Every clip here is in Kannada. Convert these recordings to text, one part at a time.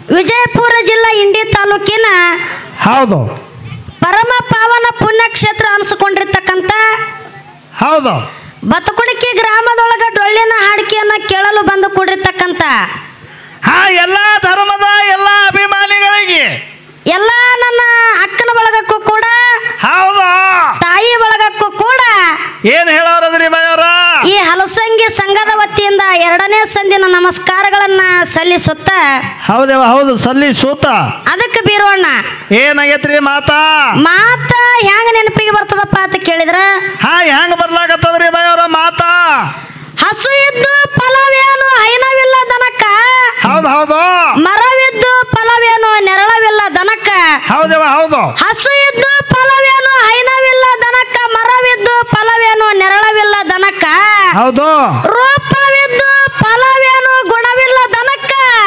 ವಿಜಯಪುರ ಜಿಲ್ಲಾ ಇಂಡಿ ತಾಲೂಕಿನ ಹೌದು ಪರಮ ಪಾವನ ಪುಣ್ಯಕ್ಷೇತ್ರ ಅನಿಸಿಕೊಂಡಿರ್ತಕ್ಕಂಥ ಹೌದು ಬತಕುಣಿಕೆ ಗ್ರಾಮದೊಳಗ ಡೊಳ್ಳಿನ ಹಾಡಿಕೆಯನ್ನ ಕೇಳಲು ಬಂದು ಕೂಡಿರ್ತಕ್ಕಂಥ ಹಾ ಎಲ್ಲ ಧರ್ಮದ ಎಲ್ಲ ಅಭಿಮಾನಿಗಳಿಗೆ ಎಲ್ಲ ನನ್ನ ಅಕ್ಕನ ಬಳಗಕ್ಕೂ ಕೂಡ ಹೌದು ತಾಯಿ ಬಳಗಕ್ಕೂ ಕೂಡ ಏನ್ ಹೇಳೋರದ್ರಿ ಬಯ್ಯವರ ಈ ಹಲಸಂಗಿ ಸಂಘದ ವತಿಯಿಂದ ಎರಡನೇ ಸಂದಿನ ನಮಸ್ಕಾರಗಳನ್ನ ಸಲ್ಲಿಸುತ್ತ ಹೌದೇವ ಹೌದು ಸಲ್ಲಿ ಸೂತ ಅದಕ್ಕೆ ಬೀರೋಣ ಏನಾಗೈತ್ರಿ ಮಾತಾ ಮಾತ ಹೆಂಗ ನೆನಪಿಗೆ ಬರ್ತದಪ್ಪ ಅಂತ ಕೇಳಿದ್ರ ಹಾ ಹೆಂಗ್ ಬರ್ಲಾಕತ್ತದ್ರಿ ಬಯ್ಯವರ ಮಾತಾ ಹಸು ಇದ್ದು ಫಲವೇನು ಹೈನವಿಲ್ಲ ದನಕ್ಕ ಹೌದು ಹೌದು ಮರವಿದ್ದು ಫಲವೇನು ನೆರಳವಿಲ್ಲ ದನಕ್ಕ ಹೌದೇವ ಹೌದು ಹಸು ಇದ್ದು ಫಲವೇನು ಹೈನವಿಲ್ಲ ದನಕ್ಕ ಮರವಿದ್ದು ಫಲವೇನು ನೆರಳವಿಲ್ಲ ದನಕ್ಕ ಹೌದು ರೂಪವಿದ್ದು ಫಲವೇನು ಗುಣವಿಲ್ಲ ದನಕ್ಕ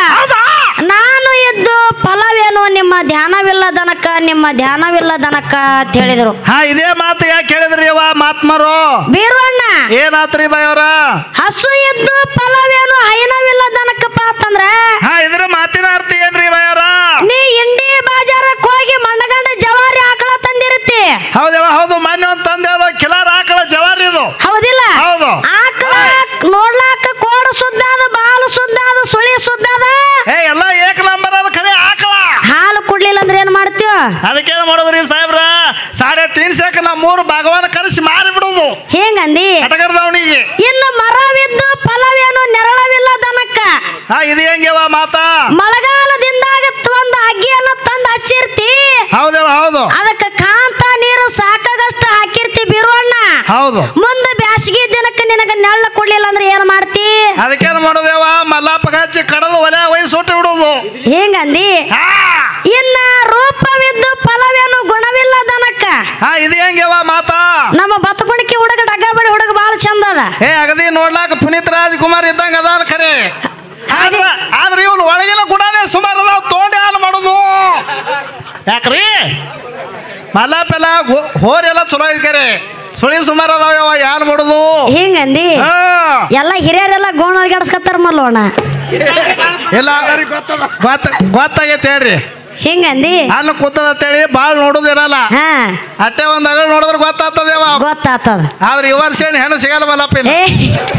ನಾನು ಇದ್ದು ಫಲವೇನು ನಿಮ್ಮ ಧ್ಯಾನವಿಲ್ಲ ದನಕ್ಕ ನಿಮ್ಮ ಧ್ಯಾನವಿಲ್ಲ ದನಕ್ಕ ಅಂತ ಹೇಳಿದ್ರು ಹಾ ಇದೇ ಮಾತು ಯಾಕೆ ಹೇಳಿದ್ರಿ ಅವ ಮಾತ್ಮರು ಬೀರಣ್ಣ ಏನಾತ್ರಿ ಬಯ್ಯವರ ಹಸು ಇದ್ದು ಫಲವೇನು ಹೈನವಿಲ್ಲ ದನಕ್ಕಪ್ಪ ಅಂತಂದ್ರ ಹಾ ಇದ್ರ ಮಾತಿನ ಅರ್ಥ ಏನ್ರಿ ಬಯ್ಯವರ ನೀ ಇಂಡಿ ಬಾಜಾರಕ್ಕೆ ಹೋಗಿ ಮಣ್ಣಗಂಡ ಜವಾರಿ ಆಕಳ ತಂದಿರುತ್ತಿ ಹೌದೇವ ಹೌದು ಮೊನ್ನೆ ಒಂದು ತಂದೆ ಅದು ಕಿಲಾರ ಹಾಕಲ ಜವಾರಿ ಇದು ಹೌದಿಲ್ಲ ಹೌದು. ಆಕಳ ನೋಡ್ಲಾಕ ಕೋಡು ಸುದ್ದ ಅದ ಬಾಲು ಸುದ್ದ ಅದ ಸುಳಿ ಸುದ್ದ ಅದ ಏ ಎಲ್ಲ ಏಕ ನಂಬರ್ ಅದು ಖರೆ ಹಾಕಲ ಹಾಲು ಕುಡ್ಲಿಲ್ಲ ಅಂದ್ರೆ ಏನ್ ಮಾಡ್ತೀವ ಅದಕ್ಕೇನು ಮಾಡೋದ್ರಿ ಸಾಹೇಬ್ರ ಸಾಡೆ ತೀನ್ಸಕ್ಕೆ ನಮ್ಮ ಮೂರು ಭಾಗವನ್ನ ಕರೆಸಿ ಮಾರಿ ಬಿಡುದು ಹೆಂಗಂದಿ ಕಟಕರದವನಿಗೆ ಇನ್ನು ಮರವಿದ್ದು ಫಲವೇನು ನೆರಳವಿಲ್ಲ ದನಕ್ಕ ಹಾ ಇದು ಹೆಂಗೆವ ಮಾತಾ ಮಳೆಗಾಲದಿಂದಾಗ ಒಂದು ಅಗ್ಗಿಯನ್ನ ತಂದು ಹಚ್ಚಿರ್ತಿ ಹೌದೇವ ಹೌದು ಅದಕ್ಕೆ ಕಾಂತ ನೀರು ಸಾಕಾಗಷ್ಟು ಹಾಕಿರ್ತಿ ಬಿರುವಣ್ಣ ಹೌದು ಮುಂದೆ ಬ್ಯಾಸಗಿ ದಿನಕ್ಕೆ ನಿನಗ ನೆಳ್ಳ ಕೊಡ್ಲಿಲ್ಲ ಅಂದ್ರೆ ಏನ್ ಮಾಡ್ತಿ ಅದಕ್ಕೇನು ಮಾಡೋದೇವ ಮಲ್ಲಪ್ಪ ಹಚ್ಚಿ ಕಡದು ಒಲೆ ಒಯ್ಯಿ ಸುಟ್ಟು ಬಿಡುದು ಹೆಂಗಂದಿ ಹಾ ಇನ್ನ ರೂಪವಿದ್ದು ಫಲವೇನು ಗುಣವಿಲ್ಲ ದನಕ್ಕ ಹಾ ಇದು ಹೆಂಗೆವ ಮಾತಾ ನಮ್ಮ ಬತಕುಣಿಕೆ ಹುಡುಗ ಡಗ್ಗಬಡಿ ಹುಡುಗ ಬಾಳ ಚಂದ ಅದ ಏ ಅಗದಿ ನೋಡ್ಲಾಕ ಪುನೀತ್ ರಾಜ್ಕುಮಾರ್ ಇದ್ದಂಗ ಅದಾನ ಖರೆ ಆದ್ರ ಆದ್ರೆ ಇವನು ಒಳಗಿನ ಗುಣನೇ ಸುಮಾರು ಅದಾವ ತೋಂಡಿ ಹಾಲು ಮಾಡುದು ಯಾಕ್ರಿ ಮಲ್ಲಪ್ಪೆಲ್ಲ ಗೋ- ಹೋರೆಲ್ಲ ಚಲೋ ಐತ್ಕರೆ ಸುಳಿ ಸುಮಾರು ಅದಾವ ಯಾವ ಯಾರು ಮಾಡುದು ಹೆಂಗಂದಿ ಹಾ ಎಲ್ಲ ಹಿರಿಯರೆಲ್ಲ ಗೋಣ ಅಡ್ಸ್ಕೊತಾರ ಮಲ್ಲೋಣ ಇಲ್ಲ ಗೊತ್ತ ಗೊತ್ತಾಗೈತೆ ಹೇಳ್ರಿ ಹೆಂಗಂದಿ ಅನ್ನ ಕೂತದ ಅಂತೇಳಿ ಭಾಳ ನೋಡುದಿರಲ್ಲ ಹಾ ಅಟ್ಟೆ ಒಂದ್ ಅಗಳ ನೋಡಿದ್ರೆ ಗೊತ್ತಾಗ್ತದೇವ ಗೊತ್ತಾತದ ಆದ್ರೆ ಈ ವರ್ಷ ಏನು ಹೆಣ್ಣು ಸಿಗಲ್ಲ ಮಲ್ಲಪ್ಪಿನ ಏ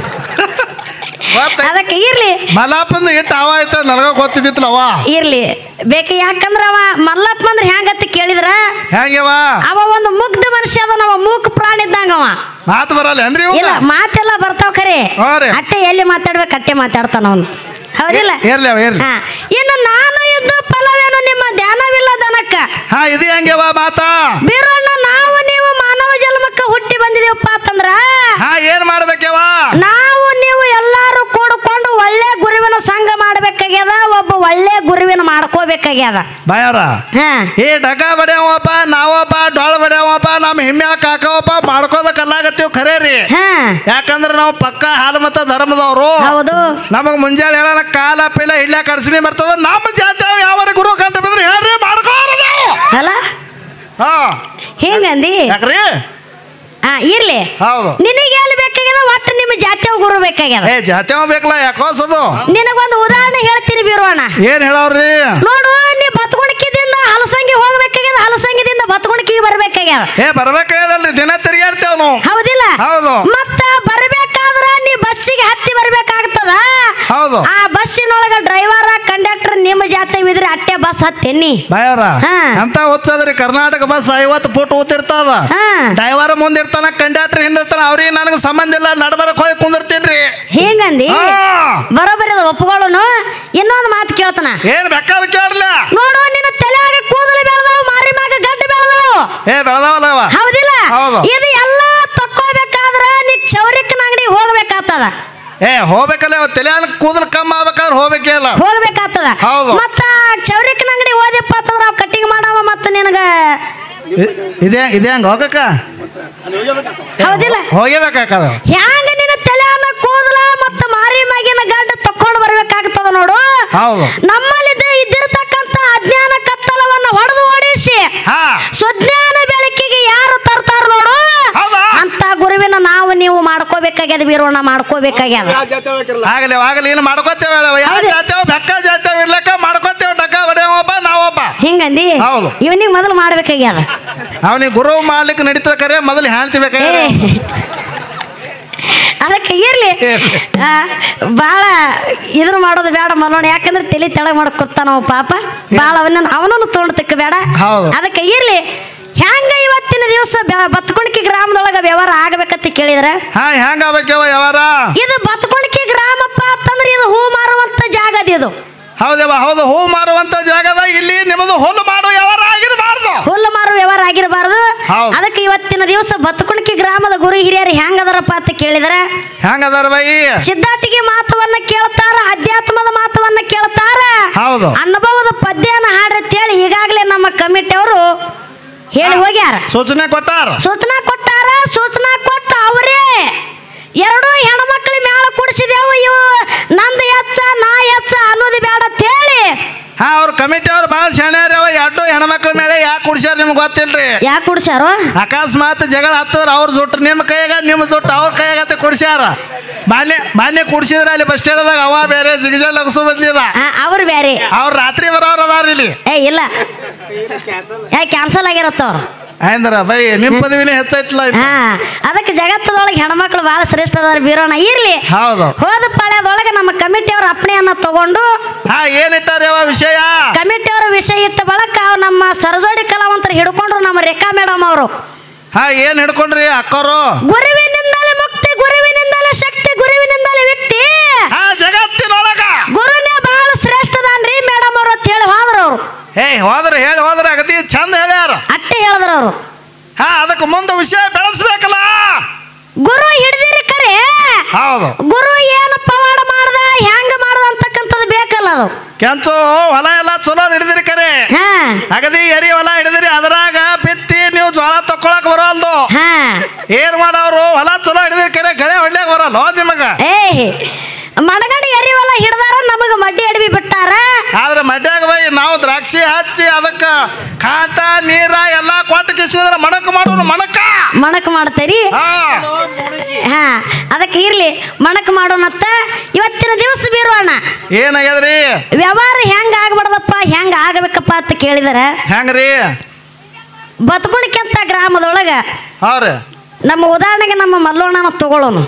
ಗೊತ್ತ ಅದಕ್ಕೆ ಇರ್ಲಿ ಮಲ್ಲಪ್ಪಂದು ಇಟ್ಟು ಅವ ಆಯ್ತು ನನಗ ಗೊತ್ತಿದ್ದಿತ್ತಲವ ಇರ್ಲಿ ಬೇಕು ಯಾಕಂದ್ರ ಅವ ಮಲ್ಲಪ್ಪ ಅಂದ್ರೆ ಹೆಂಗತ್ತ ಕೇಳಿದ್ರ ಹೆಂಗವ ಅವ ಒಂದು ಮುಗ್ಧ ಮನುಷ್ಯ ಅದ ಅವ ಮೂಕ ಪ್ರಾಣಿ ಇದ್ದಂಗ ಅವ ಮಾತು ಬರಲ್ಲ ಏನ್ರಿ ಇಲ್ಲ ಮಾತೆಲ್ಲ ಬರ್ತಾವ ಖರೆ ಹಾ ರೀ. ಅಟ್ಟೆ ಎಲ್ಲಿ ಮಾತಾಡ್ಬೇಕು ಅಟ್ಟೆ ಮಾತಾಡ್ತಾನ ಅವನು ಹೌದಿಲ್ಲ ಇರ್ಲಿ ಅವ ಇರ್ಲಿ ಹಾ ಇನ್ನು ನಾನು ಇದ್ದು ಫಲವೇನು ನಿಮ್ಮ ಧ್ಯಾನವಿಲ್ಲ ದನಕ್ಕ ಹಾ ಇದು ಹೆಂಗವ ಮಾತಾ ಬೀರಣ್ಣ ನಾವು ನೀವು ಮಾನವ ಜನ್ಮಕ್ಕ ಹುಟ್ಟಿ ಬಂದಿದೀವಪ್ಪ ಅಂತಂದ್ರ ಹಾ ಏನ್ ಮಾಡ್ಬೇಕವ ನಾವು ನೀವು ಎಲ್ಲಾರು ಕೂಡ್ಕೊಂಡು ಒಳ್ಳೆ ಗುರುವಿನ ಸಂಘ ಮಾಡ್ಬೇಕಾಗ್ಯದ ಒಬ್ಬ ಒಳ್ಳೆ ಗುರುವಿನ ಮಾಡ್ಕೋಬೇಕಾಗ್ಯದ ಬಾಯವ್ರ ಹಾ ಏ ಡಗ ಬಡ್ಯಾವಪ್ಪ ನಾವಪ್ಪ ಡೊಳ ಬಡ್ಯಾವಪ್ಪ ನಮ್ಮ ಹೆಮ್ಮೆ ಕಾಕವಪ್ಪ ಮಾಡ್ಕೋಬೇಕಲ್ಲಾಗತ್ತೀವಿ ಖರೇ ರೀ ಹಾ ಯಾಕಂದ್ರೆ ನಾವು ಪಕ್ಕ ಹಾಲು ಮತ ಧರ್ಮದವರು ಹೌದು ನಮಗ್ ಮುಂಜಾನೆ ಹೇಳೋಣ ಕಾಲ ಪೀಲ ಇಡ್ಲ ಕಡ್ಸಿನಿ ಬರ್ತದ ನಮ್ಮ ಜಾತಿ ಯಾವ ಗುರು ಕಂಡು ಬಿದ್ರೆ ಹೇಳ್ರಿ ಮಾಡ್ಕೋರದು ಅಲ್ಲ ಹಾ ಹಿಂಗಂದಿ ಯಾಕ್ರಿ ಹಾ ಇರ್ಲಿ ಹೌದು ನಿನಗೆ ಎಲ್ಲಿ ಬೇಕಾಗ್ಯದ ಒಟ್ಟು ನಿಮ್ಮ ಜಾತಿ ಗುರು ಬೇಕಾಗ್ಯದ ಏ ಜಾತಿ ಬೇಕಲ್ಲ ಯಾಕೋಸದು ನಿನಗೊಂದು ಉದಾಹರಣೆ ಹೇಳ್ತೀನಿ ಬೀರೋಣ ಏನ್ ಹೇಳವ್ರಿ ನೋಡು ನೀ ಬತ್ಗುಣಿಕಿದಿಂದ ಹಲಸಂಗಿ ಹೋಗ್ಬೇಕಾಗ್ಯದ ಹಲಸಂಗಿದಿಂದ ಬತ್ಗುಣಿಕಿಗೆ ಬರ್ಬೇಕಾಗ್ಯದ ಏ ಬರ್ಬೇಕಾಗದಲ್ರಿ ದಿನ ತಿರುಗಾಡ್ತೇವ್ ನಾವು ಹೌದಿಲ್ಲ ಹೌದು ಮತ್ತ ಬರ್ಬೇಕಾದ್ರ ನೀ ಬಸ್ಸಿಗೆ ಹತ್ತಿ ಬರ್ಬೇಕಾಗ್ತದ ಹೌದು ಆ ಬಸ್ಸಿನೊಳಗ ಡ್ರೈವರ್ ಕಂಡಕ್ಟರ್ ನಿಮ್ಮ ಜಾತಿ ಇದ್ರೆ ಅಟ್ಟೆ ಬಸ್ ಹತ್ತೇನಿ ಬಾಯವ್ರ ಹಾ. ಅಂತ ಓದ್ಸದ್ರಿ ಕರ್ನಾಟಕ ಬಸ್ ಐವತ್ತು ಫುಟ್ ಓದ್ತಿರ್ತದ ಹಾ ಡ್ರೈವರ್ ಮುಂದಿರ್ತಾನ ಕಂಡಕ್ಟರ್ ಹಿಂದಿರ್ತಾನ ಅವ್ರಿಗೆ ನನಗೆ ಸಂಬಂಧ ಇಲ್ಲ ನಡ್ಬರಕ್ ಹೋಗಿ ಕುಂದಿರ್ತೀನ್ರಿ ಹಿಂಗಂದಿ ಹಾ. ಬರೋಬರಿ ಅದ ಒಪ್ಕೊಳ್ಳೋನು ಇನ್ನೊಂದು ಮಾತು ಕೇಳ್ತಾನ ಏನ್ ಬೇಕಾದ ಕೇಳಲ್ಲ ನೋಡು ನಿನ್ನ ತಲೆಯಾಗ ಕೂದಲು ಬೆಳೆದವು ಮಾರಿ ಮ್ಯಾಗ ಗಡ್ಡ ಬೆಳೆದವು ಏ ಬೆಳದವಲ್ಲವ ಹೌದಿಲ್ಲ ಹೌದು. ಇದು ಎಲ್ಲ ತಕ್ಕೋಬೇಕಾದ್ರ ನೀ ಚೌರಿಕನ ಅಂಗಡಿ ಹೋಗ್ಬೇಕಾಗ್ತದ ಏ ಹೋಗ್ಬೇಕಲ್ಲ ಅವ ತಲೆಯಾನ ಕೂದಲು ಕಮ್ಮಿ ಆಗ್ಬೇಕಾದ್ರೆ ಹೋಗ್ಬೇಕೇ ಇಲ್ಲ ಹೋಗ್ಬೇಕಾಗ್ತದ ಹೌದು. ಮತ್ತ ಚೌರಿಕನ ಅಂಗಡಿ ಓದಿಪ್ಪ ಅಂತಂದ್ರ ಅವ್ ಕಟ್ಟಿಂಗ್ ಮಾಡವ ಮತ್ತ ನಿನಗ ಇ- ಇದೇ ಇದೇ ಹಂಗ ಹೋಗಕ್ಕ ಹೌದಿಲ್ಲ ಹೋಗೇಬೇಕಾಕದ ಹ್ಯಾಂಗ ನಿನ್ನ ತಲೆಯನ್ನ ಕೂದಲ ಮತ್ತ ಮಾರಿ ಮ್ಯಾಗಿನ ಗಡ್ಡ ತಕ್ಕೊಂಡು ಬರ್ಬೇಕಾಗ್ತದ ನೋಡು ಹೌದು ನಮ್ಮಲ್ಲಿದ್ದ ಇದ್ದಿರತಕ್ಕಂತ ಅಜ್ಞಾನ ಕತ್ತಲವನ್ನ ಹೊಡೆದು ಓಡಿಸಿ ಹಾ ಸುಜ್ಞಾನ ಬೆಳಕಿಗೆ ಯಾರು ತರ್ತಾರ ನೋಡು ಹೌದಾ ಅಂತ ಗುರುವಿನ ನಾವು ನೀವು ಮಾಡ್ಕೋಬೇಕಾಗ್ಯದ ವೀರೋಣ ಮಾಡ್ಕೋಬೇಕಾಗ್ಯದ ಆಗಲಿ ಆಗಲಿ ಏನು ಮಾಡ್ಕೋತೇವೆ ಯಾವ ಹೌದು. ಜಾತ್ಯಾವ ಬೆಕ್ಕ ಜಾತ್ಯಾವ ಇರ್ಲಕ್ಕ ಮಾಡ್ಕೋತೇವೆ ಡಕ್ಕ ಹಿಂಗಂದಿ ಹೌದು. ಇವನಿಗೆ ಮೊದಲು ಮಾಡ್ಬೇಕಾಗ್ಯದ ಅವನಿಗೆ ಗುರು ಮಾಡ್ಲಿಕ್ಕೆ ನಡೀತದ ಕರೆ ಮೊದಲು ಹೇಳ್ತಿ ಏ ಬೇಕಾದ್ರೆ ಅದಕ್ಕೆ ಇರ್ಲಿ ಆ, ಬಾಳ ಇದ್ರ ಮಾಡೋದು ಬೇಡ ಮಲ್ಲೋಣ ಯಾಕಂದ್ರೆ ತಲೆ ತೆಳಗ್ ಮಾಡಕ್ ಕೊಡ್ತಾನ ಪಾಪ ಬಾಳ ಅವನ ಅವನನ್ನು ತೊಗೊಂಡು ತಿಕ್ಕ ಬೇಡ ಹೌದು. ಅದಕ್ಕೆ ಇರ್ಲಿ ಹೆಂಗ ಇವತ್ತಿನ ದಿವಸ ಬತ್ಕೊಣಿಕೆ ಗ್ರಾಮದೊಳಗ ವ್ಯವಹಾರ ಆಗ್ಬೇಕಂತ ಕೇಳಿದ್ರ ಹಾ ಹೆಂಗ ಆಗ್ಬೇಕವ ಯಾವಾರ ಇದು ಬತ್ಕೊಣಿಕೆ ಗ್ರಾಮಪ್ಪ ಅಂತಂದ್ರೆ ಇದು ಹೂ ಮಾರುವಂತ ಜಾಗ ಅದು ಇದು ಹೌದವ ಹೌದು ಹೂ ಮಾರುವಂತ ಜಾಗದ ಇಲ್ಲಿ ನಿಮ್ಮದು ಹುಲ್ಲು ಮಾಡು ಯಾವಾರ ಆಗಿರಬಾರ್ದು ಹುಲ್ಲು ಮಾರು ವ್ಯವಹಾರ ಆಗಿರಬಾರದು ಹೌದು. ಅದಕ್ಕೆ ಇವತ್ತಿನ ದಿವಸ ಬತ್ಕೊಣಿಕೆ ಗ್ರಾಮದ ಗುರು ಹಿರಿಯರು ಹೆಂಗದರಪ್ಪ ಅಂತ ಕೇಳಿದ್ರ ಹೆಂಗದಾರ ಬೈ ಸಿದ್ಧಾಟಿಗೆ ಮಾತವನ್ನ ಕೇಳ್ತಾರ ಅಧ್ಯಾತ್ಮದ ಮಾತವನ್ನ ಕೇಳ್ತಾರ ಹೌದು ಅನುಭವದ ಪದ್ಯನ ಹಾಡ್ರಿ ಅಂತೇಳಿ ಈಗಾಗಲೇ ನಮ್ಮ ಕಮಿಟಿಯವರು ಹೇಳಿ ಹೋಗ್ಯಾರ ಸೂಚನೆ ಕೊಟ್ಟಾರ ಸೂಚನಾ ಕೊಟ್ಟಾರ ಸೂಚನಾ ಕೊಟ್ಟ ಅವರೇ ಎರಡು ಹೆಣ್ಮಕ್ಳ ಮ್ಯಾಲ ಕುಡಿಸಿದೆವು ಇವು ನಂದು ಎಚ್ಚ ನಾ ಎಚ್ಚ ಅನ್ನೋದು ಬೇಡ ಅಂತ ಹೇಳಿ ಹಾ ಅವ್ರ ಕಮಿಟಿ ಅವ್ರು ಭಾಳ ಶಾಣ್ಯಾರವ ಎರಡು ಹೆಣ್ಮಕ್ಳ ಮೇಲೆ ಯಾಕೆ ಕುಡ್ಸ್ಯಾರ ನಿಮ್ಗೆ ಗೊತ್ತಿಲ್ರಿ ಯಾಕೆ ಕುಡಿಸ್ಯಾರೋ ಅಕಸ್ಮಾತ್ ಜಗಳ ಹತ್ತದ್ರ ಅವ್ರ ಜೊಟ್ಟು ನಿಮ್ಮ ಕೈಯಾಗ ನಿಮ್ಮ ಜೊಟ್ಟು ಅವ್ರ ಕೈಯಾಗತ್ತೆ ಕುಡ್ಸ್ಯಾರ ಬಾಲ್ಯ ಬಾಲ್ಯ ಕುಡ್ಸಿದ್ರ ಅಲ್ಲಿ ಬಸ್ ಸ್ಟ್ಯಾಂಡ್ದಾಗ ಅವ ಬೇರೆ ಜಿಗಜಲ್ ಲಗಸು ಬದ್ಲಿದ ಅವ್ರು ಬೇರೆ ಅವ್ರ ರಾತ್ರಿ ಬರೋರು ಅದಾರ ಇಲ್ಲಿ ಏ ಇಲ್ಲ ಏ ಕ್ಯಾನ್ಸಲ್ ಆಗಿರತ್ತ ಅವ್ರು ಆಯ್ದ್ರ ಬೈ ನಿಮ್ ಪದವಿನೇ ಹೆಚ್ಚೈತ್ಲ ಇದು. ಹಾ ಅದಕ್ಕೆ ಜಗತ್ತದೊಳಗೆ ಹೆಣ್ಮಕ್ಳು ಬಹಳ ಶ್ರೇಷ್ಠ ಅದಾರ ಬೀರೋಣ ಇರ್ಲಿ ಹೌದು ಹೋದ ಪಾಳ್ಯದೊಳಗೆ ನಮ್ಮ ಕಮಿಟಿಯವ್ರ ಅಪ್ಪಣೆಯನ್ನ ತಗೊಂಡು ಹಾ ಏನಿಟ್ಟಾರ ಯಾವ ವಿಷಯ ಕಮಿಟಿಯವರ ವಿಷಯ ಇಟ್ಟ ಬಳಕ ಅವ್ ನಮ್ಮ ಸರಜೋಡಿ ಕಲಾವಂತರು ಹಿಡ್ಕೊಂಡ್ರು ನಮ್ಮ ರೇಖಾ ಮೇಡಮ್ ಅವರು ಹಾ ಏನ್ ಹಿಡ್ಕೊಂಡ್ರಿ ಅಕ್ಕರು ಗುರುವಿನಿಂದಲೇ ಮುಕ್ತಿ ಗುರುವಿನಿಂದಲೇ ಶಕ್ತಿ ಗುರುವಿನಿಂದಲೇ ವ್ಯಕ್ತಿ ಹಾ ಜಗತ್ತಿನೊಳಗ ಗುರುನೇ ಬಹಳ ಶ್ರೇಷ್ಠದಾನ್ರಿ ಮೇಡಮ್ ಅವರು ಅಂತ ಹೇಳಿ ಹೋದ್ರು ಅವರು ಏ ಹೋದ್ರ ಹೇಳಿ ಹೋದ್ರ ಅಗದಿ ಚಂದ ಹೇಳ್ಯಾರ ಅಟ್ಟೆ ಹೇಳಿದ್ರು ಅವರು ಹಾ ಅದಕ್ಕೆ ಮುಂದೆ ವಿಷಯ ಬೆಳೆಸ್ಬೇಕಲ್ಲ ಗುರು ಹಿಡ್ದಿರಿ ಕರೆ ಹೌದು ಗುರು ಏನು ಪವಾಡ ಮಾಡ್ದ ಹೆಂಗ ಮಾಡ್ದ ಅಂತಕ್ಕಂಥದ್ದು ಬೇಕಲ್ಲ ಅದು ಕೆಂಚು ಹೊಲ ಎಲ್ಲ ಚಲೋ ಹಿಡಿದಿರಿ ಕರೆ ಹಾ ಅಗದಿ ಎರಿ ಹೊಲ ಹಿಡಿದಿರಿ ಅದ್ರಾಗ ಬಿತ್ತಿ ನೀವು ಜೋಳ ತಕೊಳಕ್ ಬರೋಲ್ದು ಹಾ ಏನ್ ಮಾಡವ್ರು ಹೊಲ ಚಲೋ ಹಿಡಿದಿರಿ ಕರೆ ಗಳೆ ಹೊಡ್ಲಿಕ್ ಬರಲ್ಲ ಹೋದ್ ನಿಮಗ ಏ ಮಡಗಡಿ ಎರಿವಲ್ಲ ಹಿಡ್ದಾರ ನಮಗ ಮಡ್ಡಿ ಅಡವಿ ಬಿಟ್ಟಾರ ಆದ್ರೆ ಮಡ್ಯಾಗ ಬೈ ನಾವು ದ್ರಾಕ್ಷಿ ಹಚ್ಚಿ ಅದಕ್ಕ ಕಾಂತ ನೀರ ಎಲ್ಲಾ ಕೊಟ್ಟು ಕಿಸಿದ್ರ ಮಣಕ್ ಮಾಡೋರು ಮಣಕ ಮಣಕ್ ಮಾಡ್ತೇರಿ ಹಾ ಹಾ ಅದಕ್ಕೆ ಇರ್ಲಿ ಮಣಕ್ ಮಾಡೋಣತ್ತ ಇವತ್ತಿನ ದಿವಸ ಬೀರೋಣ ಏನಾಗ್ಯದ್ರಿ ವ್ಯವಹಾರ ಹೆಂಗ ಆಗ್ಬಾರ್ದಪ್ಪ ಹೆಂಗ ಆಗಬೇಕಪ್ಪ ಅಂತ ಕೇಳಿದಾರ ಹೆಂಗ್ರಿ ಬತ್ಕೊಣಿಕೆಂತ ಗ್ರಾಮದೊಳಗ ಹೌರಿ ನಮ್ಮ ಉದಾಹರಣೆಗೆ ನಮ್ಮ ಮಲ್ಲೋಣನ ತಗೊಳ್ಳೋನು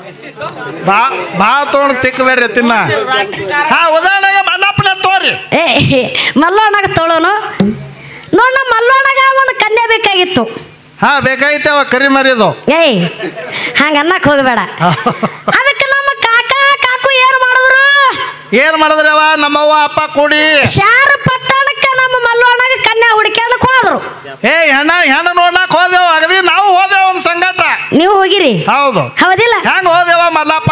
ಬಾ ಬಾ ತೊಗೊಂಡು ತಿಕ್ಕಬೇಡ್ರಿ ತಿನ್ನ ಹಾ ಉದಾಹರಣೆಗೆ ಮಲ್ಲಪ್ಪನ ತೋರಿ ಏ ಮಲ್ಲೋಣಗ ತೊಗೊಳೋನು ನೋಡ ನಮ್ಮ ಮಲ್ಲೋಣಗ ಒಂದು ಕನ್ಯೆ ಬೇಕಾಗಿತ್ತು ಹಾ ಬೇಕಾಗಿತ್ತೆ ಅವ ಕರಿ ಮರಿದು ಏಯ್ ಹಂಗ ಅನ್ನಕ್ ಹೋಗಬೇಡ ಅದಕ್ಕೆ ನಮ್ಮ ಕಾಕ ಕಾಕು ಏನು ಮಾಡಿದ್ರು ಏನ್ ಮಾಡಿದ್ರಿ ಅವ ನಮ್ಮವ್ವ ಅಪ್ಪ ಕೂಡಿ ಶಾರ ಪಟ್ಟಣಕ್ಕೆ ನಮ್ಮ ಮಲ್ಲೋಣಗ ಕನ್ಯಾ ಹುಡುಕ್ಯಾಡಕ್ ಹೋದ್ರು ಏ ಹೆಣ್ಣ ಹೆಣ್ಣು ನೋಡ್ಲಾಕ್ ಹೋದೆವು ಅಗದಿ ನಾವು ಹೋದೆವು ಒಂದ್ ಸಂಗಟ ನೀವು ಹೋಗಿರಿ ಹೌದು ಹೌದಿಲ್ಲ ಹೆಂಗ್ ಹೋದೆವ ಮಲ್ಲಪ್ಪ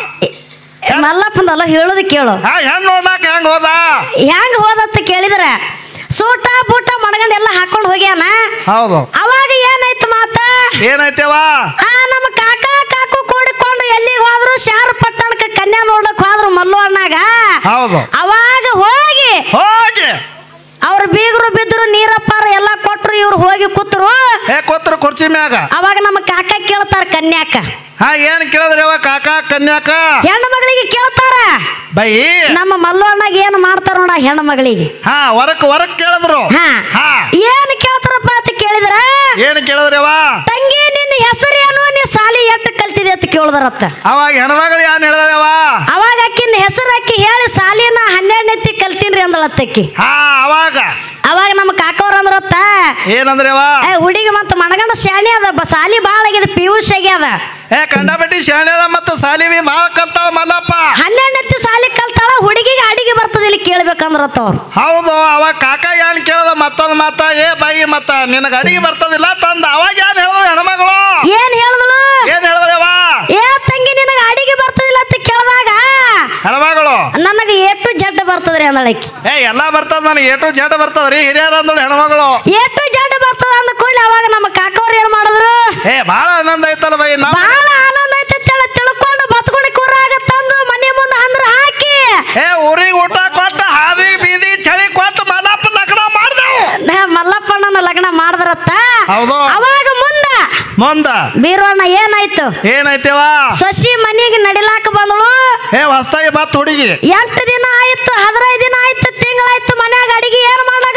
ಮಲ್ಲಪ್ಪಂದಲ್ಲ ಹೇಳೋದು ಕೇಳು ಹಾ ಹೆಣ್ಣು ನೋಡ್ಲಾಕ್ ಹೆಂಗ್ ಹೋದ ಹೆಂಗ್ ಹೋದತ್ತ ಕೇಳಿದ್ರ ಸೂಟ ಬೂಟ ಮಣಗಂಡ್ ಎಲ್ಲ ಹಾಕೊಂಡು ಹೋಗ್ಯಾನ ಹೌದು ಅವಾಗ ಏನಾಯ್ತು ಮಾತ ಏನೈತೆವ ಆ ನಮ್ಮ ಕಾಕ ಕಾಕು ಕೂಡಿಕೊಂಡು ಎಲ್ಲಿಗೆ ಹೋದ್ರು ಶಾರ ಪಟ್ಟಣಕ್ಕೆ ಕನ್ಯಾ ನೋಡ್ಲಕ್ ಹೋದ್ರು ಮಲ್ಲು ಅಣ್ಣಾಗ ಹೌದು ಅವಾಗ ಹೋಗಿ ಹೋಗಿ ಅವ್ರ ಬೀಗರು ಬಿದ್ರು ನೀರಪ್ಪಾರ ಎಲ್ಲ ಕೊಟ್ರು ಇವ್ರು ಹೋಗಿ ಕೂತ್ರು ಏ ಕೊತ್ರ ಕುರ್ಚಿ ಮ್ಯಾಗ ಅವಾಗ ನಮ್ಮ ಕಾಕ ಕೇಳ್ತಾರ ಕನ್ಯಾಕ ಹಾ ಏನ್ ಕೇಳಿದ್ರಿ ಅವ ಕಾಕ ಕನ್ಯಾಕ ಹೆಣ್ಣು ಮಗಳಿಗೆ ಕೇಳ್ತಾರ ಬೈ ನಮ್ಮ ಮಲ್ಲು ಅಣ್ಣಾಗ ಏನು ಮಾಡ್ತಾರ ನೋಡ ಹೆಣ್ಣು ಮಗಳಿಗೆ ಹಾ ಹೊರಕ್ ಹೊರಕ್ ಕೇಳಿದ್ರು ಹಾ ಹಾ ಏನ್ ಕೇಳ್ತಾರಪ್ಪ ಅಂತ ಕೇಳಿದ್ರ ಏನ್ ಕೇಳಿದ್ರಿ ಅವ ತಂಗಿ ನಿನ್ನ ಹೆಸರೇನು ನೀ ಸಾಲಿ ಎಟ್ಟು ಕಲ್ತಿದೆ ಅಂತ ಕೇಳಿದ್ರತ್ತ ಅವಾಗ ಹೆಣ್ಮಗಳು ಏನ್ ಹೇಳಿದವ ಅವಾಗ ಅಕ್ಕಿನ ಹೆಸರು ಅಕ್ಕಿ ಹೇಳಿ ಸಾಲಿನ ಹನ್ನೆರಡನೆತ್ತಿ ಕಲ್ತೀನ್ರಿ ಅಂದಳತ್ತಕ್ಕಿ ಹಾ ಅವಾಗ ಅವಾಗ ನಮ್ಮ ಕಾಕವ್ರ ಅಂದ್ರತ್ತ ಏನಂದ್ರಿ ಅವ ಏ ಹುಡುಗಿ ಮತ್ತ ಮಣಗಂಡ ಶಾಣಿ ಅದ ಬ- ಸಾಲಿ ಬಾಳ ಆಗ್ಯದ ಪಿ ಯು ಸಿ ಆಗ್ಯದ ಏ ಕಂಡಪಟ್ಟಿ ಶಾಣ್ಯದ ಮತ್ತ ಸಾಲಿವಿ ಭಾಳ ಕಲ್ತಾವ ಮಲ್ಲಪ್ಪ ಹನ್ನೆರಡನೆತ್ತಿ ಸಾಲಿ ಕಲ್ತಾಳ ಹುಡುಗಿಗೆ ಅಡಿಗೆ ಬರ್ತದ ಇಲ್ಲಿ ಕೇಳ್ಬೇಕಂದ್ರತ್ತ ಅವ್ರು ಹೌದು ಅವಾಗ ಕಾಕ ಏನ್ ಕೇಳದ ಮತ್ತೊಂದ್ ಮತ್ತ ಏ ಬೈ ಮತ್ತ ನಿನಗ ಅಡಿಗೆ ಬರ್ತದಿಲ್ಲ ತಂದ ಅವಾಗ ಏನ್ ಹೇಳಿದ್ರು ಹೆಣ್ಮಗಳು ಏನ್ ಹೇಳಿದಳು ಏನ್ ಹೇಳಿದವ ಏ ತಂಗಿ ನಿನಗ ಅಡಿಗೆ ಬರ್ತದಿಲ್ಲ ಅಂತ ಕೇಳಿದಾಗ ಹೆಣ್ಮಗಳು ನನಗೆ ಏಟು ಜಡ್ ಬರ್ತದ್ರಿ ಅಂದಳಕ್ಕಿ ಏ ಎಲ್ಲಾ ಬರ್ತದ ನನಗೆ ಏಟು ಜೇಟ ಬರ್ತದ್ರಿ ಹಿರಿಯರ ಅಂದಳು ಹೆಣ್ಮಗಳು ಏಟು ಜಡ್ ಬರ್ತದ ಅಂದ ಕೂಡಲೇ ಅವಾಗ ನಮ್ಮ ಕಾಕವ್ರು ಏನ್ ಮಾಡಿದ್ರು ಏ ಭಾಳ ಆನಂದ ಐತಲ್ಲ ಬೈ ನಾವು ಬಹಳ ಆನಂದ ಐತೆ ತಿಳ ತಿಳ್ಕೊಂಡು ಬತ್ಕೊಂಡು ಕೂರಾಗ ತಂದು ಮನೆ ಮುಂದೆ ಅಂದ್ರ ಹಾಕಿ ಏ ಊರಿಗೆ ಊಟ ಕೊಟ್ಟ ಹಾದಿ ಬೀದಿ ಚಳಿ ಕೊಟ್ಟು ಮಲ್ಲಪ್ಪ ಲಗ್ನ ಮಾಡ್ದೆವು ನಾ ಮಲ್ಲಪ್ಪಣ್ಣನ ಲಗ್ನ ಮಾಡಿದ್ರತ್ತ ಹೌದು. ಅವಾಗ ಮುಂದ ಮುಂದ ಬೀರೋಣ ಏನಾಯ್ತು ಏನೈತೆವ ಸೊಸಿ ಮನೆಗೆ ನಡಿಲಾಕ ಬಂದಳು ಏ ಹೊಸ್ತಾಗಿ ಬತ್ ಹುಡುಗಿ ಎಂಟು ದಿನ ಆಯ್ತು ಹದಿನೈದು ದಿನ ಆಯ್ತು ತಿಂಗಳಾಯ್ತು ಮನ್ಯಾಗ ಅಡಿಗೆ ಏನ್ ಮಾಡ್ಲಾಕತ್ತಳು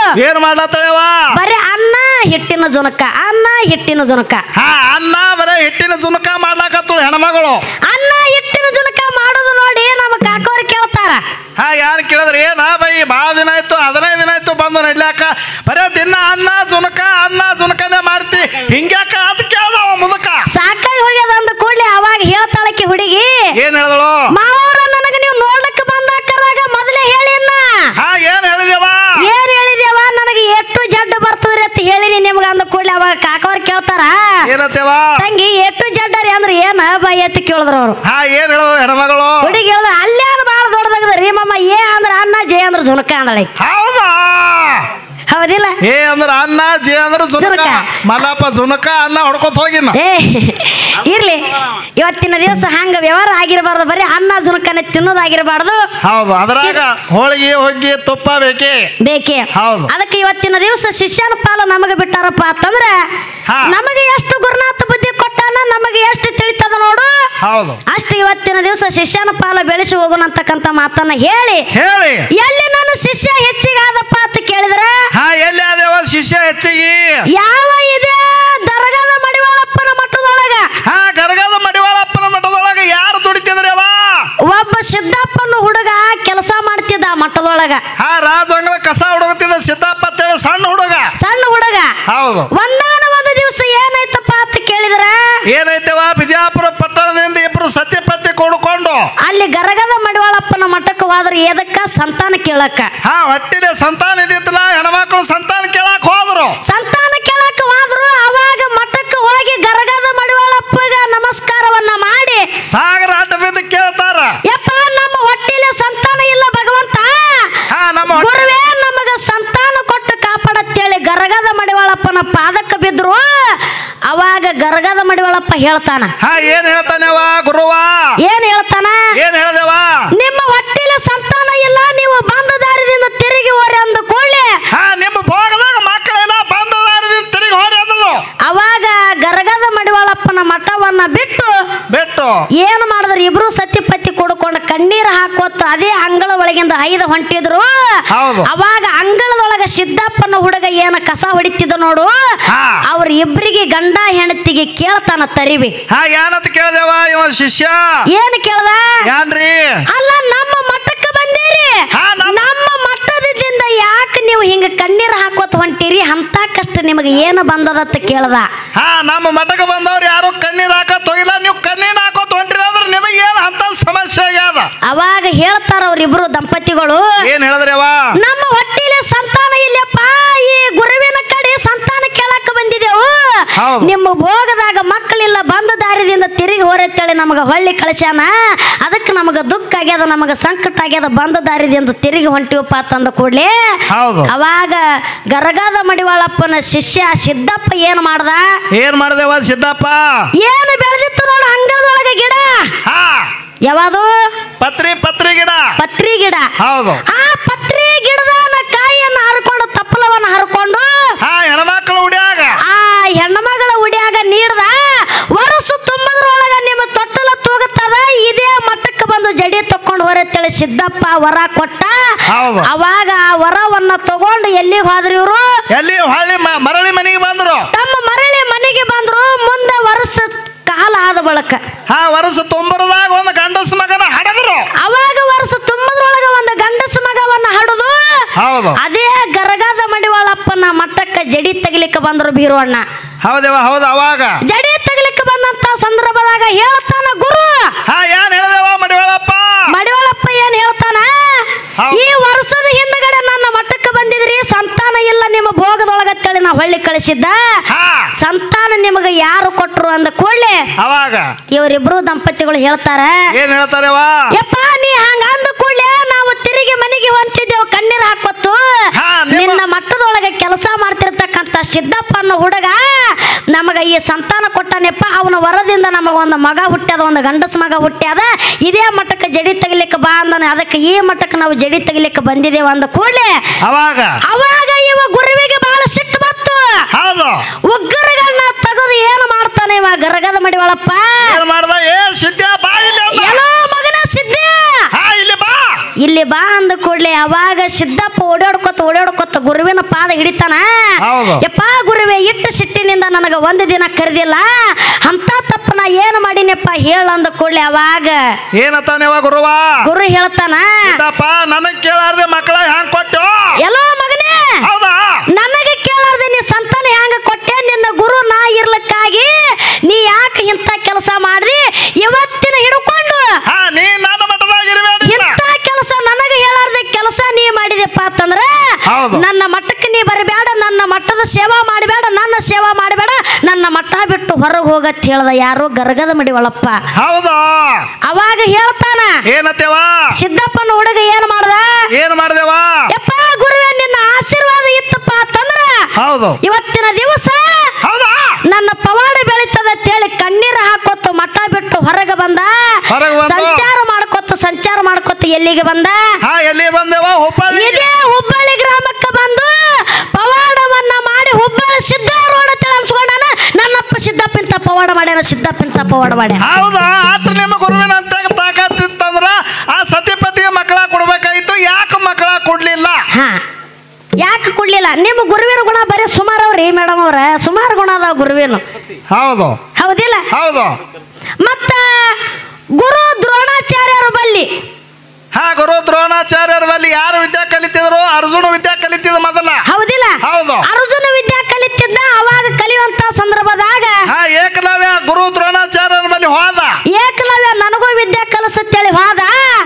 ಏನ್ ಮಾಡ್ಲತ್ತಳವ ಬರೀ ಅನ್ನ ಹಿಟ್ಟಿನ ಜುನಕ ಅನ್ನ ಹಿಟ್ಟಿನ ಜುನಕ ಹಾ ಅನ್ನ ಬರೇ ಹಿಟ್ಟಿನ ಜುನಕ ಮಾಡ್ಲಾಕತ್ತಳು ಹೆಣ್ಮಗಳು ಅನ್ನ ಹಿಟ್ಟಿನ ಜುನಕ ಮಾಡೋದು ನೋಡಿ ನಮ್ಮ ಕಾಕೋರು ಕೇಳ್ತಾರ ಹಾ ಯಾರು ಕೇಳಿದ್ರೆ ಏನ ಬೈ ಭಾಳ ದಿನ ಆಯ್ತು ಹದಿನೈದು ದಿನ ಆಯ್ತು ಬಂದು ನಡ್ಲಾಕ ಬರೇ ದಿನ ಅನ್ನ ಜುನಕ ಅನ್ನ ಜುನಕನೇ ಮಾಡ್ತಿ ಹಿಂಗ್ಯಾಕ ಅದ್ ಕೇಳ್ದವ ಮುದಕ ಸಾಕಾಗಿ ಹೋಗ್ಯದ ಅಂದ ಕೂಡ್ಲೆ ಅವಾಗ ಹೇಳ್ತಾಳಕ್ಕೆ ಹುಡುಗಿ ಏನ್ ಹೇಳಿದಳು ಮಾವವ್ರ ನನಗ ನೀವು ನೋಡಕ್ ಬಂದಾಕರಾಗ ಮೊದಲೇ ಹೇಳಿನ ಹಾ ಏನ್ ಹೇಳಿದೇವ ಏನ್ ಹೇಳಿದ್ಯವ ನನಗೆ ಎಷ್ಟು ಜಡ್ಡು ಬರ್ತದ್ರಿ ಅಂತ ಹೇಳಿನಿ ನಿಮ್ಗ ಅಂದ ಕೂಡ್ಲೆ ಅವಾಗ ಕಾಕೋರ್ ಕೇಳ್ತಾರ ಏನತ್ತೇವ ತಂಗಿ ಎಷ್ಟು ಜಡ್ಡರಿ ಅಂದ್ರೆ ಏನ ಬೈ ಅಂತ ಕೇಳಿದ್ರ ಅವ್ರು ಹಾ ಏನ್ ಹೇಳಿದ್ರು ಹೆಣ್ಮಗಳು ಹುಡುಗಿ ಹೇಳಿದ್ರ ಅಲ್ಲೇ ಅದು ಭಾಳ ದೊಡ್ಡದಾಗದ್ರಿ ಮಮ್ಮ ಏ ಅಂದ್ರ ಅನ್ನ ಜೆ ಅಂದ್ರ ಜುನಕ ಅಂದಳಿ ಹೌದಾ ಹೌದಿಲ್ಲ ಏ ಅಂದ್ರ ಅನ್ನ ಜೆ ಅಂದ್ರ ಜುನಕ ಜುನಕ. ಮಲ್ಲಪ್ಪ ಜುನಕ ಅನ್ನ ಹೊಡ್ಕೊತ ಹೋಗಿನ ಏ ಇರ್ಲಿ ಇವತ್ತಿನ ದಿವಸ ಹಂಗ ವ್ಯವಹಾರ ಆಗಿರಬಾರ್ದು ಬರೀ ಅನ್ನ ಜುನಕನೆ ತಿನ್ನೋದಾಗಿರಬಾರ್ದು ಹೌದು ಅದ್ರಾಗ ಹೋಳಿಗೆ ಹೊಗ್ಗಿ ತುಪ್ಪ ಬೇಕೇ ಬೇಕೇ ಹೌದು. ಅದಕ್ಕೆ ಇವತ್ತಿನ ದಿವಸ ಶಿಷ್ಯನ ಪಾಲ ನಮಗೆ ಬಿಟ್ಟಾರಪ್ಪ ಅಂತಂದ್ರ ಹಾ. ನಮಗೆ ಎಷ್ಟು ಗುರುನಾಥ ಬುದ್ಧಿ ಕೊಟ್ಟಾನ ನಮಗೆ ಎಷ್ಟು ತಿಳಿತದ ನೋಡು ಹೌದು ಅಷ್ಟು ಇವತ್ತಿನ ದಿವಸ ಶಿಷ್ಯನ ಪಾಲ ಬೆಳೆಸಿ ಹೋಗೋಣ ಅಂತಕ್ಕಂಥ ಮಾತನ್ನ ಹೇಳಿ ಹೇಳಿ ಎಲ್ಲಿ ನನ್ನ ಶಿಷ್ಯ ಹೆಚ್ಚಿಗಾದಪ್ಪ ಅಂತ ಕೇಳಿದ್ರ ಹಾ ಎಲ್ಲಿ ಅದೇವ ಶಿಷ್ಯ ಹೆಚ್ಚಿಗೆ ಯಾವ ಇದೆ ದರಗಾದ ಮಡಿವಾಳಪ್ಪನ ಮಠದೊಳಗ ಹಾ ಗರಗದ ಮಡಿವಾಳಪ್ಪನ ಮಠದೊಳಗ ಯಾರು ದುಡಿತಿದ್ರಿ ಅವ ಒಬ್ಬ ಸಿದ್ದಪ್ಪನ ಹುಡುಗ ಕೆಲಸ ಮಾಡ್ತಿದ್ದ ಆ ಮಠದೊಳಗ ಹಾ ರಾಜಂಗಳ ಕಸ ಹುಡುಗತಿದ್ದ ಸಿದ್ದಪ್ಪ ಅಂತೇಳಿ ಸಣ್ಣ ಹುಡುಗ ಸಣ್ಣ ಹುಡುಗ ಹೌದು ಒಂದಾನ ಒಂದು ದಿವಸ ಏನಾಯ್ತಪ್ಪ ಅಂತ ಕೇಳಿದ್ರ ಏನೈತೆವ ಬಿಜಾಪುರ ಪಟ್ಟಣದಿಂದ ಇಬ್ರು ಸತ್ಯಪತಿ ಕೊಡ್ಕೊಂಡು ಅಲ್ಲಿ ಗರಗದ ಮಡಿವಾಳಪ್ಪನ ಮಠಕ್ಕೆ ಹೋದ್ರ ಎದಕ್ಕ ಸಂತಾನ ಕೇಳಕ್ಕ ಹಾ ಹೊಟ್ಟಿನ ಸಂತಾನ ಇದ್ದಿತ್ತಲ್ಲ ಹೆಣ್ಮಕ್ಳು ಸಂತಾನ ಕೇಳಕ್ ಹೋದ್ರು ಸಂತಾನ ಕೇಳಕ್ಕ ಹೋದ್ರು ಅವಾಗ ಮಠಕ್ಕೆ ಹೋಗಿ ಗರಗದ ಮಡಿವಾಳಪ್ಪಗ ನಮಸ್ಕಾರವನ್ನ ಮಾಡಿ ಸಾಗರ ಅಡ್ಡ ಬಿದ್ದು ಕೇಳ್ತಾರ ಯಪ್ಪ ನಮ್ಮ ಹೊಟ್ಟಿಲೆ ಸಂತಾನ ಇಲ್ಲ ಭಗವಂತ ಹಾ ನಮ್ಮ ಹೊಟ್ಟೆ- ಗುರುವೇ ನಮಗ ಸಂತಾನ ಕೊಟ್ಟು ಕಾಪಾಡತ್ತೇಳಿ ಗರಗದ ಮಡಿವಾಳಪ್ಪನ ಪಾದಕ್ಕೆ ಬಿದ್ರು ಅವಾಗ ಗರಗದ ಮಡಿವಾಳಪ್ಪ ಹೇಳ್ತಾನ ಹಾ ಏನ್ ಹೇಳ್ತಾನೆವ ಗುರುವ ಏನ್ ಹೇಳ್ತಾನ ಏನ್ ಹೇಳ್ದೇವ ನಿಮ್ಮ ಹೊಟ್ಟಿಲೆ ಸಂತಾನ ಇಲ್ಲ ನೀವು ಬಂದ ದಾರಿದಿಂದ ತಿರುಗಿ ಹೋರಿ ಅಂದ ಕೂಡಲೇ ಹಾ ನಿಮ್ಮ ಭೋಗದಾಗ ಮಕ್ಕಳೆಲ್ಲ ಬಂದ ದಾರಿದಿಂದ ತಿರುಗಿ ಹೋರಿ ಅಂದ್ರು ಅವಾಗ ಗರಗದ ಮಡಿವಾಳಪ್ಪನ ಮಠವನ್ನ ಬಿಟ್ಟು ಬಿಟ್ಟು ಏನು ಮಾಡಿದ್ರು ಇಬ್ರು ಸತ್ಯಪತಿ ಕೊಡ್ಕೊಂಡು ಕಣ್ಣೀರು ಹಾಕೋತ ಅದೇ ಅಂಗಳ ಒಳಗಿಂದ ಐದು ಹೊಂಟಿದ್ರು ಹೌದು. ಅವಾಗ ಅಂಗಳದೊಳಗ ಸಿದ್ದಪ್ಪನ ಹುಡುಗ ಏನ ಕಸ ಹೊಡಿತಿದ್ದ ನೋಡು ಹಾ. ಅವ್ರ ಇಬ್ಬರಿಗೆ ಗಂಡ ಹೆಂಡತಿಗೆ ಕೇಳ್ತಾನ ತರಿವಿ ಹಾ ಏನಂತ ಕೇಳ್ದೇವ ಇವ ಶಿಷ್ಯ ಏನ್ ಕೇಳ್ದ ಏನ್ರಿ ಅಲ್ಲ ನಮ್ಮ ಮಠಕ್ಕೆ ಬಂದಿರಿ ಹಾ, ನಮ್ಮ- ನಮ್ಮ ಮಠದಿಂದ ಯಾಕೆ ನೀವು ಹಿಂಗ ಕಣ್ಣೀರು ಹಾಕೋತ ಹೊಂಟಿರಿ ಅಂತ ಕಷ್ಟ ನಿಮಗೆ ಏನು ಬಂದದತ್ತ ಕೇಳ್ದ ಹಾ ನಮ್ಮ ಮಠಕ್ಕೆ ಬಂದವ್ರು ಯಾರು ಕಣ್ಣೀರ್ ಹಾಕತ್ ಹೋಗಿಲ್ಲ ನೀವು ಕಣ್ಣೀರ್ ಹಾಕೋತ್ ಹೊಂಟ್ರಿ ಅಂದ್ರೆ ನಿಮಗೆ ಏನ್ ಅಂತ ಸಮಸ್ಯೆ ಆಗ್ಯದ ಅವಾಗ ಹೇಳ್ತಾರ ಅವ್ರಿಬ್ರು ದಂಪತಿಗಳು ಏನ್ ಹೇಳಿದ್ರವ ನಮ್ಮ ಹೊಟ್ಟಿಲೆ ಸಂತಾನ ಇಲ್ಲಪ್ಪ ಈ ಗುರುವಿನ ಕಡೆ ಸಂತಾನ ಕೇಳಕ್ ಬಂದಿದೆವು ಹೌದು. ನಿಮ್ಮ ಭೋಗದಾಗ ಮಕ್ಕಳಿಲ್ಲ ಬಂದ ದಾರಿದಿಂದ ತಿರುಗಿ ಹೊರತೇಳಿ ನಮಗ ಹೊಳ್ಳಿ ಕಳಿಸ್ಯಾನ ಅದಕ್ಕೆ ನಮಗ ದುಃಖ ಆಗ್ಯದ ನಮಗ ಸಂಕಟ ಆಗ್ಯದ ಬಂದ ದಾರಿದಿಂದ ತಿರುಗಿ ಹೊಂಟಿವಪ್ಪ ಅಂತಂದ ಕೂಡ್ಲೆ ಹೌದು. ಅವಾಗ ಗರಗಾದ ಮಡಿವಾಳಪ್ಪನ ಶಿಷ್ಯ ಸಿದ್ದಪ್ಪ ಏನ್ ಮಾಡ್ದ ಏನ್ ಮಾಡ್ದೇವ ಸಿದ್ದಪ್ಪ ಏನು ಬೆಳೆದಿತ್ತು ನೋಡು ಅಂಗಳದೊಳಗೆ ಗಿಡ ಹಾ ಯಾವುದು ಪತ್ರಿ ಪತ್ರಿ ಗಿಡ ಪತ್ರಿ ಗಿಡ ಹೌದು ಆ ಪತ್ರಿ ಗಿಡದ ಕಾಯಿಯನ್ನು ಹರ್ಕೊಂಡು ತಪ್ಪಲವನ್ನ ಹರ್ಕೊಂಡು ಹಾ ಹೆಣ್ಮಕ್ಳು ಉಡ್ಯಾಗ ಆ ಹೆಣ್ಣಮಗಳ ಉಡಿಯಾಗ ನೀಡ್ದ ವರಸು ತುಂಬದ್ರೊಳಗ ನಿಮ್ಮ ತೊಟ್ಟಲ ತೂಗುತ್ತದ ಇದೇ ಮಟ್ಟಕ್ಕೆ ಬಂದು ಜಡಿ ತಕೊಂಡು ಹೊರತೇಳಿ ಸಿದ್ದಪ್ಪ ವರ ಕೊಟ್ಟ ಹೌದು. ಅವಾಗ ಆ ವರವನ್ನ ತಗೊಂಡು ಎಲ್ಲಿಗೆ ಹೋದ್ರಿ ಇವರು ಎಲ್ಲಿ ಹೊಳ್ಳಿ ಮ- ಮರಳಿ ಮನೆಗೆ ಬಂದ್ರು ತಮ್ಮ ಮರಳಿ ಮನೆಗೆ ಬಂದ್ರು ಮುಂದೆ ವರ್ಷ ಕಾಲ ಆದ ಬಳಕ ಹಾ ವರ್ಷ ತುಂಬರದಾಗ ಒಂದು ಗಂಡಸ ಮಗನ ಹಡದ್ರು ಅವಾಗ ವರ್ಷ ತುಂಬದ್ರೊಳಗ ಒಂದು ಗಂಡಸ ಮಗವನ್ನ ಹಡದು ಹೌದು ಅದೇ ಗರಗದ ಮಡಿವಾಳಪ್ಪನ ಮಟ್ಟಕ್ಕೆ ಜಡಿ ತೆಗಿಲಿಕ್ಕೆ ಬಂದ್ರು ಬೀರುವಣ್ಣ ಹೌದೇವ ಹೌದು ಅವಾಗ ಜಡಿ ತೆಗಿಲಿಕ್ಕೆ ಬಂದಂತ ಸಂದರ್ಭದಾಗ ಹೇಳ್ತಾನ ಗುರು ಹಾ ಏನ್ ಹೇಳಿದೇವ ಮಡಿವಾಳಪ್ಪ ಮಡಿವಾಳಪ್ಪ ಏನ್ ಹೇಳ್ತಾನ ಹೌದು. ಈ ವರ್ಷದ ಹಿಂದಗಡೆ ನನ್ನ ಮಟ್ಟಕ್ಕೆ ಬಂದಿದ್ರಿ ಸಂತಾನ ಇಲ್ಲ ನಿಮ್ಮ ಭೋಗದೊಳಗ ತಳಿ ನಾ ಹೊಳ್ಳಿ ಕಳಿಸಿದ್ದ ಹಾ ಸಂತಾನ ನಿಮಗೆ ಯಾರು ಕೊಟ್ರು ಅಂದ ಕೂಡ್ಲೆ ಅವಾಗ ಇವರಿಬ್ರು ದಂಪತಿಗಳು ಹೇಳ್ತಾರ ಏನ್ ಹೇಳ್ತಾರೇವ ಯಪ್ಪ ನೀ ಹಂಗ ಅಂದ ಕೂಡ್ಲೆ ನಾವು ತಿರುಗಿ ಮನೆಗೆ ಹೊಂಟಿದ್ದೇವು ಕಣ್ಣೀರ್ ಹಾಕೊತ್ತು ಹಾ, ನಿಮ್ಮ- ನಿನ್ನ ಮಟ್ಟದೊಳಗೆ ಕೆಲಸ ಮಾಡ್ತಿರ್ತಕ್ಕಂತ ಸಿದ್ದಪ್ಪ ಅನ್ನೋ ಹುಡುಗ ನಮಗ ಈ ಸಂತಾನ ಕೊಟ್ಟನೆಪ್ಪ ಅವನ ವರದಿಂದ ನಮಗ ಒಂದು ಮಗ ಹುಟ್ಟ್ಯಾದ ಒಂದು ಗಂಡಸ ಮಗ ಹುಟ್ಟ್ಯಾದ ಇದೇ ಮಟ್ಟಕ್ಕೆ ಜಡಿ ತೆಗಿಲಿಕ್ಕೆ ಬಾ ಅಂದಾನೆ ಅದಕ್ಕೆ ಈ ಮಟ್ಟಕ್ಕೆ ನಾವು ಜಡಿ ತೆಗಿಲಿಕ್ಕೆ ಬಂದಿದ್ದೇವೆ ಅಂದ ಕೂಡ್ಲೆ ಅವಾಗ ಅವಾಗ ಇವ ಗುರುವಿಗೆ ಬಹಳ ಸಿಟ್ಟು ಬತ್ತು ಹೌದು ಉಗ್ರಗಳನ್ನ ತೆಗೆದು ಏನು ಮಾಡ್ತಾನೆ ಇವ ಗರಗದ ಮಡಿವಾಳಪ್ಪ ಏನ್ ಮಾಡ್ದ ಏ ಸಿದ್ಧ ಬಾ ಇಲ್ಲಿ ಅಂದ. ಎಲ್ಲೋ ಮಗನ ಸಿದ್ಧ ಹಾ ಇಲ್ಲಿ ಬಾ ಇಲ್ಲಿ ಬಾ ಅಂದ ಕೂಡ್ಲೆ ಅವಾಗ ಸಿದ್ದಪ್ಪ ಓಡಾಡ್ಕೊತ ಓಡಾಡ್ಕೊತ ಗುರುವಿನ ಪಾದ ಹಿಡಿತಾನ ಹೌದು. ಯಪ್ಪ ಗುರುವೆ ಇಟ್ಟು ಸಿಟ್ಟಿನಿಂದ ನನಗ ಒಂದು ದಿನ ಕರೆದಿಲ್ಲ ಅಂತ ತಪ್ಪ ನಾ ಏನು ಮಾಡೀನಪ್ಪ ಹೇಳ ಅಂದ ಕೂಡ್ಲೆ ಅವಾಗ ಏನತ್ತಾನೇವ ಗುರುವ ಗುರು ಹೇಳ್ತಾನ ಇದ್ದಪ್ಪ ನನಗ್ ಕೇಳಾರ್ದೆ ಮಕ್ಕಳ ಹ್ಯಾಂಗ್ ಕೊಟ್ಟು ಎಲ್ಲೋ ಮಗನೇ ಹೌದಾ ನನಗೆ ಕೇಳಾರ್ದೆ ನೀ ಸಂತಾನ ಹ್ಯಾಂಗ ಕೊಟ್ಟೆ ನಿನ್ನ ಗುರು ನಾ ಇರ್ಲಕ್ಕಾಗಿ ನೀ ಯಾಕೆ ಇಂಥ ಕೆಲಸ ಮಾಡ್ದಿ ಇವತ್ತಿನ ಹಿಡ್ಕೊಂಡು ಹಾ ನೀ ನನ್ನ ಮಠದಾಗಿರ್ಬೇಡ ಇಂಥ ಕೆಲಸ ನನಗೆ ಹೇಳಾರ್ದೆ ಕೆಲಸ ನೀ ಮಾಡಿದೆಪ್ಪ ಅಂತಂದ್ರ ಹೌದು. ನನ್ನ ಮಠಕ್ಕೆ ನೀ ಬರಬೇಡ ನನ್ನ ಮಠದ ಸೇವಾ ಮಾಡಬೇಡ ನನ್ನ ಸೇವಾ ಮಾಡಬೇಡ ನನ್ನ ಮಠ ಬಿಟ್ಟು ಹೊರಗೆ ಹೋಗತ್ ಹೇಳ್ದ ಯಾರೋ ಗರ್ಗದ ಮಡಿವಳಪ್ಪ ಹೌದಾ ಅವಾಗ ಹೇಳ್ತಾನ ಏನತ್ತೇವ ಸಿದ್ದಪ್ಪನ ಹುಡುಗ ಏನ್ ಮಾಡ್ದ ಏನ್ ಮಾಡ್ದೇವ ಯಪ್ಪ ಗುರುವೆ ನಿನ್ನ ಆಶೀರ್ವಾದ ಇತ್ತಪ್ಪ ಅಂತಂದ್ರ ಹೌದು ಇವತ್ತಿನ ದಿವಸ ಹೌದಾ ನನ್ನ ಪವಾಡ ಬೆಳೀತದ ಅಂತೇಳಿ ಕಣ್ಣೀರು ಹಾಕೋತ ಮಠ ಬಿಟ್ಟು ಹೊರಗೆ ಬಂದ ಹೊರಗೆ ಬಂದು? ಸಂಚಾರ ಮಾಡ್ಕೊತ ಸಂಚಾರ ಮಾಡ್ಕೊತ ಎಲ್ಲಿಗೆ ಬಂದ ಹಾ ಎಲ್ಲಿ ಬಂದೇವ ಹುಬ್ಬಳ್ಳಿ ಇದೇ ಹುಬ್ಬಳ್ಳಿ ಗ್ರಾಮಕ್ಕೆ ಬಂದು ಪವಾಡವನ್ನ ಮಾಡಿ ಹುಬ್ಬಳ್ಳಿ ಸಿದ್ಧಾರೂಢ ಅನ್ಸ್ಕೊಂಡಾನ ನನ್ನಪ್ಪ ಸಿದ್ದಪ್ಪ ಇಂತ ಪವಾಡ ಮಾಡ್ಯಾನ ಸಿದ್ದಪ್ಪ ಇಂತ ಪವಾಡ ಮಾಡ್ಯಾನ ಹೌದಾ ಆತ್ರ ನಿಮ್ಮ ಗುರುವಿನ ಅಂತ ತಾಕತ್ತಿತ್ತಂದ್ರ ಆ ಸತಿಪತಿಗೆ ಮಕ್ಕಳ ಕೊಡ್ಬೇಕಾಗಿತ್ತು ಯಾಕೆ ಮಕ್ಕಳ ಕೊಡ್ಲಿಲ್ಲ ಹಾ ಯಾಕೆ ಕೊಡ್ಲಿಲ್ಲ ನಿಮ್ಮ ಗುರುವಿನ ಗುಣ ಬರೀ ಸುಮಾರು ಅವ್ರಿ ಮೇಡಮ್ ಅವ್ರ ಸುಮಾರು ಗುಣ ಅದಾವ ಗುರುವಿನ ಹೌದು ಹೌದಿಲ್ಲ ಹೌದು ಮತ್ತ ಗುರು ದ್ರೋಣಾಚಾರ್ಯರ ಬಲ್ಲಿ ಹಾ ಗುರು ದ್ರೋಣಾಚಾರ್ಯರ ಬಲ್ಲಿ ಯಾರು ವಿದ್ಯಾ ಕಲಿತಿದ್ರು ಅರ್ಜುನ ವಿದ್ಯಾ ಕಲಿತಿದ್ರು ಮೊದಲ ಹೌದಿಲ್ಲ ಹೌದು. ಅರ್ಜುನ ವಿದ್ಯಾ ಕಲಿತಿದ್ದ ಅವಾಗ ಕಲಿಯುವಂತ ಸಂದರ್ಭದಾಗ ಹಾ ಏಕಲವ್ಯ ಗುರು ದ್ರೋಣಾಚಾರ್ಯರ ಬಲ್ಲಿ ಹೋದ ಏಕಲವ್ಯ ನನಗೂ ವಿದ್ಯಾ ಕಲಿಸುತ್ತೇಳಿ ಹೋದ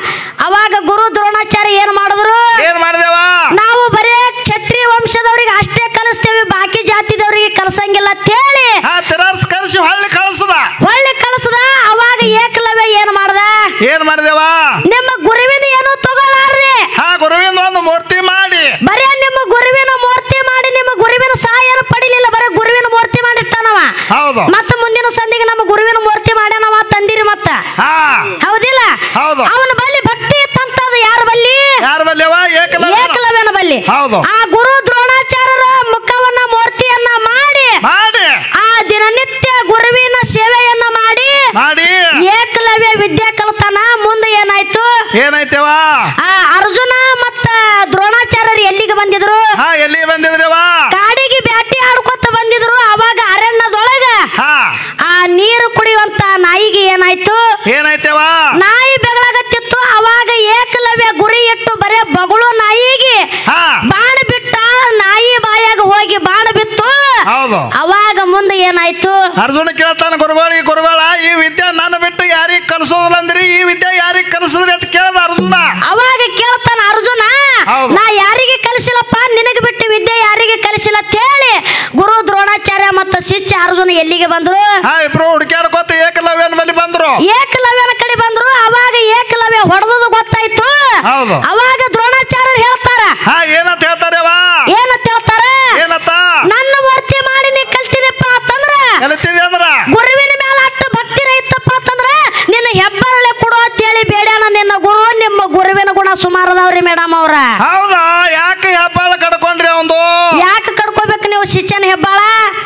ಅವಾಗ ಗುರು ದ್ರೋಣಾಚಾರ್ಯ ಏನ್ ಮಾಡಿದ್ರು ಏನ್ ಮಾಡ್ದೇವ ನಾವು ಬರೇ ಕ್ಷತ್ರಿಯ ವಂಶದವರಿಗೆ ಅಷ್ಟೇ ಕಲಿಸ್ತೇವೆ ಬಾಕಿ ಜಾತಿದವರಿಗೆ ಕಲಿಸಂಗಿಲ್ಲ ಅಂತೇಳಿ ಹಾ ತಿರಸ್ಕರಿಸಿ ಹೊಳ್ಳಿ ಕಳಿಸದ ಹೊಳ್ಳಿ ಕಲಿಸದ ಅವಾಗ ಏಕಲವ್ಯ ಏನ್ ಮಾಡ್ದ ಏನ್ ಮಾಡ್ದೇವ ನಿಮ್ಮ ಗುರುವಿನ ಏನು ತಗೊಳ್ಳಾರ್ರಿ ಹಾ ಗುರುವಿಂದ ಒಂದು ಮೂರ್ತಿ ಮಾಡಿ ಬರೇ ನಿಮ್ಮ ಗುರುವಿನ ಮೂರ್ತಿ ಮಾಡಿ ನಿಮ್ಮ ಗುರುವಿನ ಸಹಾಯನ ಪಡಿಲಿಲ್ಲ ಬರೇ ಗುರುವಿನ ಮೂರ್ತಿ ಮಾಡಿಟ್ಟಾನವ ಹೌದು ಮತ್ತ ಮುಂದಿನ ಸಂದಿಗೆ ನಮ್ಮ ಗುರುವಿನ ಮೂರ್ತಿ ಮಾಡ್ಯಾನವ ತಂದಿರಿ ಮತ್ತ ಹಾ ಹೌದಿಲ್ಲ ಹೌದು. ಅವನ ಬಲ್ಲಿ ಭಕ್ತಿ ಇತ್ತಂತದ ಯಾರ ಬಲ್ಲಿ ಯಾರ ಬಲ್ಲಿವ ಏಕಲವ್ಯ ಏಕಲವ್ಯನ ಬಲ್ಲಿ ಹೌದು. ಆ ಗುರು ದ್ರೋಣಾಚಾರ್ಯರ ಮುಖವನ್ನ ಮೂರ್ತಿಯನ್ನ ಮಾಡಿ ಮಾಡಿ ಆ ದಿನನಿತ್ಯ ಗುರುವಿನ ಸೇವೆಯನ್ನ ಮಾಡಿ ಮಾಡಿ ಏಕಲವ್ಯ ವಿದ್ಯೆ ಕಲ್ತಾನ ಮುಂದೆ ಏನಾಯ್ತು ಏನಾಯ್ತೇವ ಆ ಅರ್ಜುನ ಮತ್ತ ದ್ರೋಣಾಚಾರ್ಯರು ಎಲ್ಲಿಗೆ ಬಂದಿದ್ರು ಹಾ ಎಲ್ಲಿ ಬಂದಿದ್ರಿವ ಕಾಡಿಗೆ ಬ್ಯಾಟಿ ಆಡ್ಕೊತ ಬಂದಿದ್ರು ಅವಾಗ ಅರಣ್ಯದೊಳಗ ಹಾ ಆ ನೀರು ಕುಡಿಯುವಂತ ನಾಯಿಗೆ ಏನಾಯ್ತು ಏನಾಯ್ತೇವ ನಾಯಿ ಬೆಗಳಗತ್ತಿತ್ತು ಅವಾಗ ಏಕಲವ್ಯ ಗುರಿ ಇಟ್ಟು ಬರೇ ಬಗಳು ನಾಯಿಗೆ ಹಾ ಬಾಣ ಬಿಟ್ಟ ನಾಯಿ ಬಾಯಾಗ ಹೋಗಿ ಬಾಣ ಬಿತ್ತು ಹೌದು ಅವಾಗ ಮುಂದೆ ಏನಾಯ್ತು ಅರ್ಜುನ ಕೇಳ್ತಾನ ಗುರುಗಳಿಗೆ ಗುರುಗಳ ಈ ವಿದ್ಯೆ ನನ್ನ ಬಿಟ್ಟು ಯಾರಿಗ್ ಕಲಿಸೋದಿಲ್ಲ ಅಂದ್ರಿ ಈ ವಿದ್ಯೆ ಯಾರಿಗ್ ಕಲಿಸಿದ್ರಿ ಅಂತ ಕೇಳ್ದ ಅರ್ಜುನ ಅವಾಗ ಕೇಳ್ತಾನ ಅರ್ಜುನ ಹೌದು. ನಾ ಯಾರಿಗೆ ಕಲಿಸಿಲ್ಲಪ್ಪ ನಿನಗೆ ಬಿಟ್ಟು ವಿದ್ಯೆ ಯಾರಿಗೆ ಕಲಿಸಿಲ್ಲ ಅಂತ ಹೇಳಿ ಗುರು ದ್ರೋಣಾಚಾರ್ಯ ಮತ್ತು ಶಿಷ್ಯ ಅರ್ಜುನ ಎಲ್ಲಿಗೆ ಬಂದ್ರು ಹಾ ಇಬ್ರು ಹುಡುಕ್ಯಾಡ್ಕೋತ ಏಕಲವ್ಯನ ಬಳಿ ಬಂದ್ರು ಏಕಲವ್ಯನ ಕಡೆ ಬಂದ್ರು ಅವಾಗ ಏಕಲವ್ಯ ಹೊಡೆದು ಗೊತ್ತಾಯ್ತು ಹೌದು. ಅವಾಗ ದ್ರೋಣಾಚಾರ್ಯರು ಹೇಳ್ತಾರ ಹಾ ಏನಂತ ಹೇಳ್ತಾರೇವ ಏನಂತ ಹೇಳ್ತಾರ ಏನತ್ತ ನನ್ನ ಮೂರ್ತಿ ಮಾಡಿ ನೀ ಕಲ್ತಿದೆಪ್ಪ ಅಂತಂದ್ರ ಕಲಿತಿದೆ ಅಂದ್ರ ಗುರುವಿನ ಮೇಲೆ ಅಷ್ಟು ಭಕ್ತಿನ ಇತ್ತಪ್ಪ ಅಂತಂದ್ರ ನಿನ್ನ ಹೆಬ್ಬರಳೆ ಕೊಡು ಅಂತ ಹೇಳಿ ಬೇಡ್ಯಾನ ನಿನ್ನ ಗುರು ನಿಮ್ಮ ಗುರುವಿನ ಗುಣ ಸುಮಾರು ಅದಾವ್ರಿ ಮೇಡಮ್ ಅವ್ರ ಹೌದಾ ಯಾಕೆ ಹೆಬ್ಬಾಳ ಕಡ್ಕೊಂಡ್ರಿ ಅವಂದು ಯಾಕೆ ಕಡ್ಕೋಬೇಕು ನೀವು ಶಿಷ್ಯನ ಹೆಬ್ಬಾಳ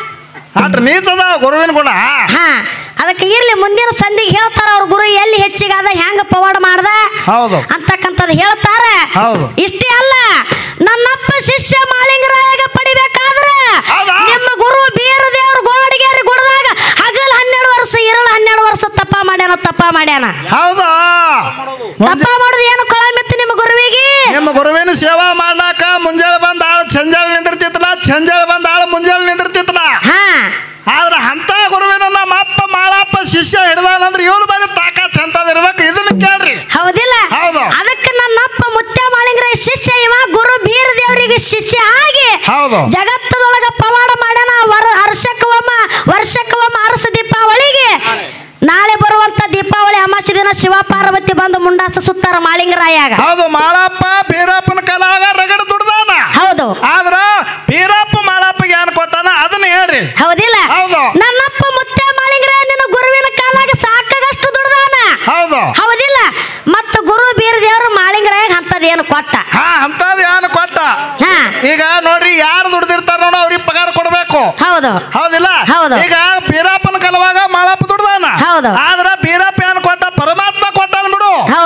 ಅಟ್ ನೀಚದ ಗುರುವಿನ ಗುಣ ಹಾ ಅದಕ್ಕೆ ಇರ್ಲಿ ಮುಂದಿನ ಸಂಧಿಗೆ ಹೇಳ್ತಾರ ಅವ್ರ ಗುರು ಎಲ್ಲಿ ಹೆಚ್ಚಿಗಾದ ಹೆಂಗ ಪವಾಡ ಮಾಡ್ದ ಹೌದು ಅಂತಕ್ಕಂಥದ್ದು ಹೇಳ್ತಾರ ಹೌದು. ಇಷ್ಟೇ ಅಲ್ಲ ನನ್ನಪ್ಪ ಶಿಷ್ಯ ಮಾಲಿಂಗರಾಯಗ ಪಡಿಬೇಕಾದ್ರೆ ಹೌದಾ? ನಿಮ್ಮ ಗುರು ಬೀರ ದೇವ್ರ ಗೋಡಿಗೇರಿ ಗುಡದಾಗ ಹಗಲ್ ಹನ್ನೆರಡು ವರ್ಷ ಇರಳು ಹನ್ನೆರಡು ವರ್ಷ ತಪ್ಪ ಮಾಡ್ಯಾನ ತಪ್ಪ ಮಾಡ್ಯಾನ ಹೌದಾ ತಪ್ಪ ಮುಂಜಾ- ಮಾಡುದು ಏನು ಕೊಳಮಿತ್ತು ನಿಮ್ಮ ಗುರುವಿಗೆ ನಿಮ್ಮ ಗುರುವಿನ ಸೇವಾ ಮಾಡ್ಲಾಕ ಮುಂಜಾನೆ ಬಂದ ಆಳು ಚಂಜಾಳ ನಿಂದಿರ್ತಿತ್ತಲ ಚಂಜಾಳ ಬಂದ ಆಳು ಮುಂಜಾನೆ ನಿಂದಿರ್ತಿತ್ತಲ ಹಾ ಆದ್ರ ಅಂತ ಗುರುವಿನ ನಮ್ಮ ಅಪ್ಪ ಮಾಳಪ್ಪ ಶಿಷ್ಯ ಹಿಡ್ದಾನಂದ್ರ ಇವನು ಬರೀ ತಾಕತ್ ಎಂತದ್ ಇರ್ಬೇಕು ಇದನ್ನ ಕೇಳ್ರಿ ಹೌದಿಲ್ಲ ಹೌದು. ಅದಕ್ಕೆ ನನ್ನಪ್ಪ ಮುತ್ಯ ಮಾಲಿಂಗರಾಯ ಶಿಷ್ಯ ಇವ ಗುರು ಬೀರ ದೇವರಿಗೆ ಶಿಷ್ಯ ಆಗಿ ಹೌದು ಜಗತ್ತದೊಳಗ ಪವಾಡ ಮಾಡ್ಯಾನ ವರ ವರ್ಷಕ್ಕವಮ್ಮ ವರ್ಷಕ್ಕವಮ್ಮ ಅರಸ ದೀಪಾವಳಿಗೆ ನಾಳೆ ಬರುವಂತ ದೀಪಾವಳಿ ಅಮಾಸೆ ದಿನ ಶಿವ ಪಾರ್ವತಿ ಬಂದು ಮುಂಡಾಸ ಸುತ್ತಾರ ಮಾಳಿಂಗರಾಯಾಗ ಹೌದು ಮಾಳಪ್ಪ ಬೀರಪ್ಪನ ಕಾಲಾಗ ರಗಡ ದುಡ್ದಾನ ಹೌದು ಆದ್ರ ಬೀರಪ್ಪ ಮಾಳಪ್ಪಗೆ ಏನ್ ಕೊಟ್ಟಾನ ಅದನ್ನ ಹೇಳ್ರಿ ಹೌದಿಲ್ಲ ಹೌದು. ನನ್ನಪ್ಪ ಮುತ್ಯ ಮಾಳಿಂಗರಾಯ ನಿನ್ನ ಗುರುವಿನ ಕಾಲಾಗ ಸಾಕಾಗಷ್ಟು ದುಡ್ದಾನ ಹೌದು ಹೌದಿಲ್ಲ ಮತ್ತ ಗುರು ಬೀರ ದೇವರು ಮಾಳಿಂಗರಾಯ ಅಂತದೇನು ಕೊಟ್ಟ ಹಾ ಅಂತದ್ ಏನ್ ಕೊಟ್ಟ ಹಾ ಈಗ ನೋಡ್ರಿ ಯಾರು ದುಡ್ದಿರ್ತಾರ ನೋಡು ಅವ್ರಿಗೆ ಪಗಾರ ಕೊಡ್ಬೇಕು ಹೌದು ಹೌದಿಲ್ಲ ಹೌದು. ಈಗ ಬೀರಪ್ಪನ ಕಲವಾಗ ಮಾಳಪ್ಪ ದುಡ್ದಾನ ಹೌದು. ಆದ್ರ ಬೀರಪ್ಪ ಏನ್ ಕೊಟ್ಟ ಪರಮಾತ್ಮ ಕೊಟ್ಟಾನ ಬಿಡು ಹೌದು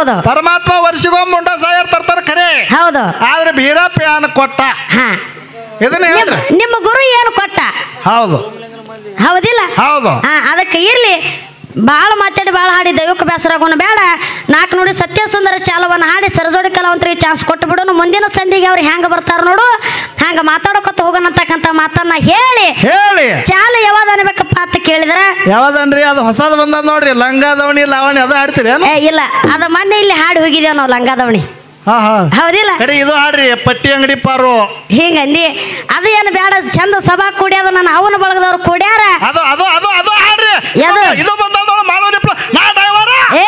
ಹೌದು ಪರಮಾತ್ಮ ವರ್ಷಗೊಮ್ಮೆ ಮುಂಡ ಸಾವಿರ ತರ್ತಾರ ಖರೆ ಹೌದು ಆದ್ರೆ ಬೀರಪ್ಪ ಯಾನ ಕೊಟ್ಟ ಹಾ ಇದನ್ನ ನಿಮ್ಮ ಹೇಳ್ರಿ ನಿಮ್ಮ ಗುರು ಏನು ಕೊಟ್ಟ ಹೌದು ಹೌದಿಲ್ಲ ಹೌದು ಹಾ ಅದಕ್ಕೆ ಇರ್ಲಿ ಭಾಳ ಮಾತಾಡಿ ಭಾಳ ಹಾಡಿ ದೈವಕ್ಕೆ ಬೇಸರಾಗೋಣ ಬೇಡ ನಾಲ್ಕು ನೋಡಿ ಸತ್ಯ ಸುಂದರ ಚಾಲವನ್ನು ಹಾಡಿ ಸರಜೋಡಿ ಕಲಾವಂತರಿಗೆ ಚಾನ್ಸ್ ಕೊಟ್ಟು ಬಿಡೋನು ಮುಂದಿನ ಸಂಧಿಗೆ ಅವ್ರು ಹೆಂಗೆ ಬರ್ತಾರ ನೋಡು ಹಂಗೆ ಮಾತಾಡೋಕತ್ತ ಹೋಗೋಣ ಅಂತಕ್ಕಂಥ ಮಾತನ್ನ ಹೇಳಿ ಹೇಳಿ ಚಾಲ ಯಾವಾಗ ಅನ್ಬೇಕಪ್ಪ ಅಂತ ಕೇಳಿದ್ರ ಯಾವ್ದನ್ರಿ ಅದು ಹೊಸದು ಬಂದದ ನೋಡ್ರಿ ಲಂಗ ದವಣಿ ಲಾವಣಿ ಅದು ಹಾಡ್ತೀರಿ ಏ ಇಲ್ಲ ಅದ ಮೊನ್ನೆ ಇಲ್ಲಿ ಹಾಡಿ ಹೋಗಿದ್ದೇವೆ ನಾವು ಲಂಗಾದವಣಿ ಹಾ ಹಾ ಹೌದಿಲ್ಲ ಕಡೆ ಇದು ಹಾಡ್ರಿ ಪಟ್ಟಿ ಅಂಗಡಿ ಪಾರು ಹಿಂಗಂದಿ ಅದು ಏನು ಬೇಡ ಚಂದ ಸಭಾ ಕೂಡ್ಯಾದ ನನ್ನ ಅವನ ಬಳಗದವ್ರು ಕೂಡ್ಯಾರ ಅದು ಅದು ಅದು ಅದು ಹಾಡ್ರಿ ಯಾವ್ದು? ಇದು- ಇದು ಬಂದದ ಮಾಡೋ ರಿಪ್ಲ ನಾ ಡ್ರೈವರ ಏ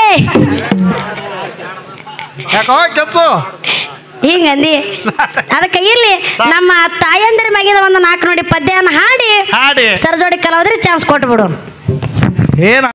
ಯಾಕೋ ಕೆಚ್ಚು ಹಿಂಗಂದಿ ಅದಕ್ಕೆ ಇಲ್ಲಿ ನಮ್ಮ ತಾಯಂದಿರ ಮ್ಯಾಗಿದ ಒಂದು ನಾಲ್ಕು ನೋಡಿ ಪದ್ಯನ ಹಾಡಿ ಹಾಡಿ ಸರಜೋಡಿ ಕಲಾವಿದ್ರಿಗೆ ಚಾನ್ಸ್ ಕೊಟ್ಟು ಬಿಡು ಏನ